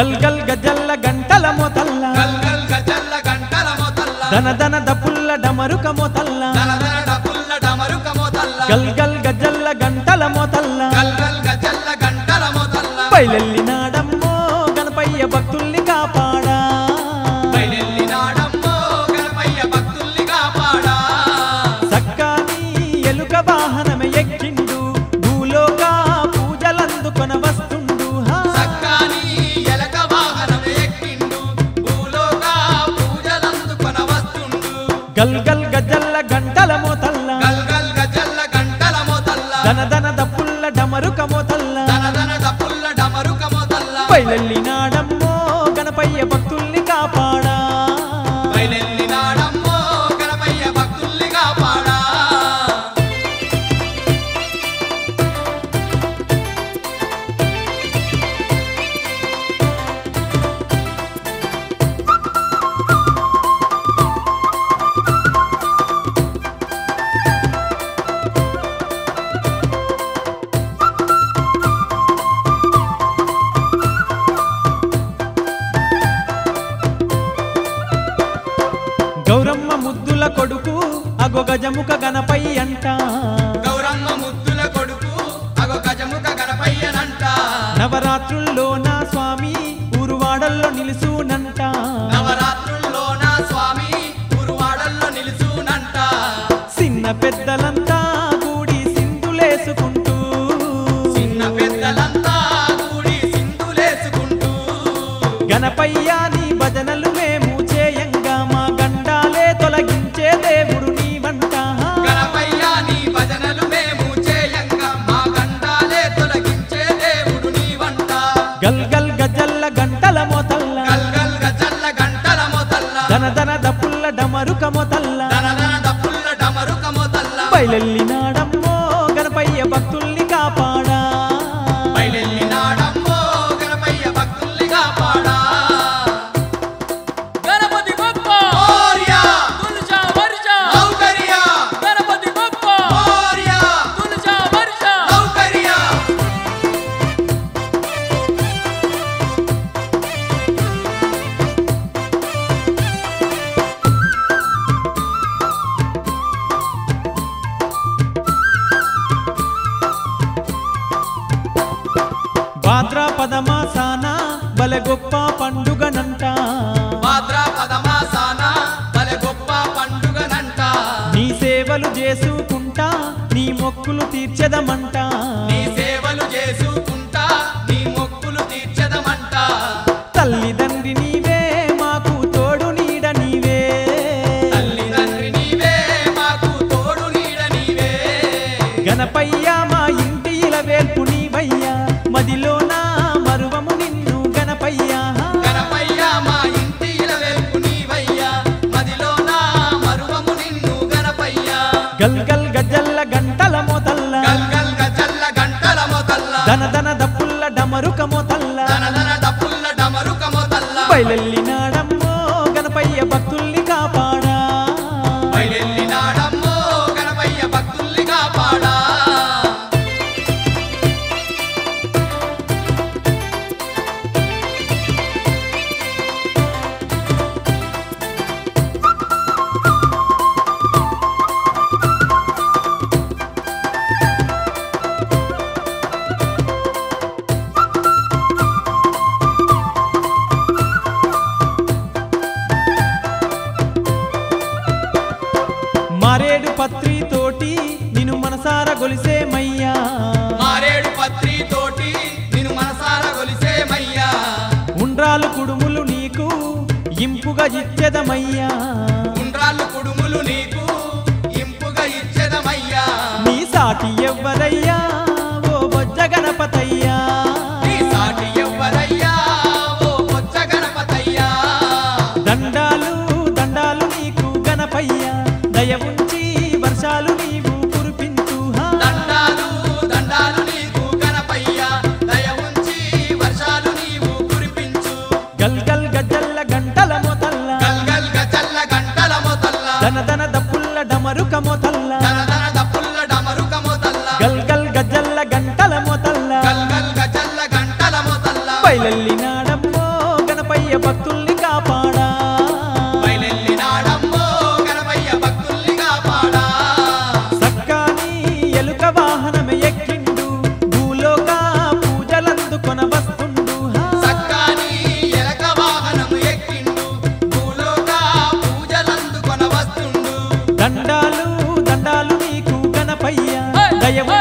గల్ గల్ గజల్ల గంటల మొతల్ల గల్ గల్ గజల్ల గంటల మొతల్ల దన దన దపుల్ల డమరుక మొతల్ల దనదన డపుల్ల డమరుక మొతల్ల గల్ గల్ గజల్ల గంటల మొతల్ల గల్ గల్ గజల్ల గంటల మొతల్ల బయలెల్లినాడమ్మో గణపయ్య భక్తుల్ని కాపాడా బయలెల్లినాడమ్మో గణపయ్య భక్తుల్ని కాపాడా సక్కాని ఎలుక వాహనమే ఎక్కిండు భూలోక పూజలందుకొన వస్తుండు హా. సక్కాని ఎలక వాహనం ఎక్కిండు భూలోక పూజలందుకొన వస్తుండు గల్ గల్ గజల్ల గంటల మొతల్ల గల్ గల్ గజల్ల గంటల మొతల్ల దన దన దపుల్ల డమరుక మొతల్ల దనదన డపుల్ల డమరుక మొతల్ల బయలెల్లినాడమ్మో గణపయ్య భక్తుల్ని కాపాడా బయలెల్లినాడమ్మో గణపయ్య భక్తుల్ని కాపాడా గౌరమ్మ ముద్దుల కొడుకు అగో గజముఖ గణపై అంట గౌరమ్మ ముద్దుల కొడుకు అగో గజముఖ గణపయ్యనంట నవరాత్రుల్లో నా స్వామి ఊరువాడల్లో నిలుసునంట నవరాత్రుల్లో నా స్వామి గురువాడల్లో నిలుచునంట చిన్న పెద్దలంతా కూడి సింధులేసుకుంటూ చిన్న పెద్దలంతా కూడి సింధులేసుకుంటూ గణపయ్య నీ భజనలు మేము చేయంగా మా గండాలే తొలగించే దేవుడు నీ వంట గణపయ్య నీ భజనలు మేము చేయంగా మా గండాలే తొలగించే దేవుడు నీ వంట గల్ గల్ గజల్ల గంటల మొతల్ల గల్ గల్ గజల్ల గంటల మొతల్ల దన దన దపుల్ల డమరుక మొతల్ల దనదన డప్పుల్ల డమరుక మొతల్ల బయలెల్లినాడమ్మో గణపయ్య భక్తుల్ని కాపాడా బయలెల్లినాడమ్మో గణపయ్య భక్తుల్ని కాపాడా గణపతి బప్ప మోర్యా తులజా వర్ష సౌకర్య గణపతి బప్ప మోర్యా తులజా వర్ష సౌకర్య భాద్రాపద మాసాన బల గొప్ప పండుగనంట భాద్రాపద మాసాన బలె గొప్ప పండుగనంట నీ సేవలు చేసుకుంటా నీ మొక్కులు తీర్చెదమంట నీ సేవలు చేసుకుంటా నీ మొక్కులు తీర్చదమంట తల్లిదండ్రి నీవే మాకు తోడు నీడ నీవే తల్లిదండ్రి నీవే మాకు తోడు నీడ నీవే గణపయ్య మా ఇంటి ఇలవేల్పు నీవయ్యా మదిలోన మరువము నిన్ను గణపయ్యా గణపయ్య మా ఇంటి ఇలవేల్పు నీవయ్యా మదిలో నా మరువము నిన్ను గణపయ్య గల్ గల్ గజల్ల గంటల మొతల్ల గల్ గల్ గజల్ల గంటల మొతల్ల దన దన దప్పుల్ల డమరుక మొతల్ల దనదన డప్పుల్ల డమరుక మొతల్ల బయలెల్లినాడమ్మో గణపయ్య భక్తుల్ని కాపాడా బయలెల్లినాడమ్మో గణపయ్య భక్తుల్ని కాపాడా మారేడు పత్రి తోటి నిన్ను మనసార గొలిసేమయ్యా మారేడు పత్రి తోటి నిన్ను మనసారా గొలిసేమయ్యా ఉండ్రాలు కుడుములు నీకు ఇంపుగా ఇచ్చెదమయ్యా ఉండ్రాళ్ళు కుడుములు నీకు ఇంపుగా ఇచ్చెదమయ్యా నీ సాటి ఎవ్వరయ్యా ఓ బొజ్జ గణపతయ్యా నీ సాటి ఎవ్వరయ్యా ఓ బొచ్చ గణపతయ్యా దండాలు దండాలు నీకు గణపయ్యా దయ ఉంచి వర్షాలు నీవు కురిపించు హా. దండాలు దండాలు నీకు గణపయ్యా దయ ఉంచి వర్షాలు నీవు కురిపించు గల్ గల్ గజల్ల గంటల మొతల్ల గల్ గల్ గజల్ల గంటల మొతల్ల దన దన దప్పుల్ల డమరుక మొతల్ల దనదన దప్పుల్ల డమరుక మొతల్ల గల్ గల్ గజల్ల గంటల మొతల్ల గల్ గల్ గజల్ల గంటల మొతల్ల బయలెల్లినాడమ్మో దయ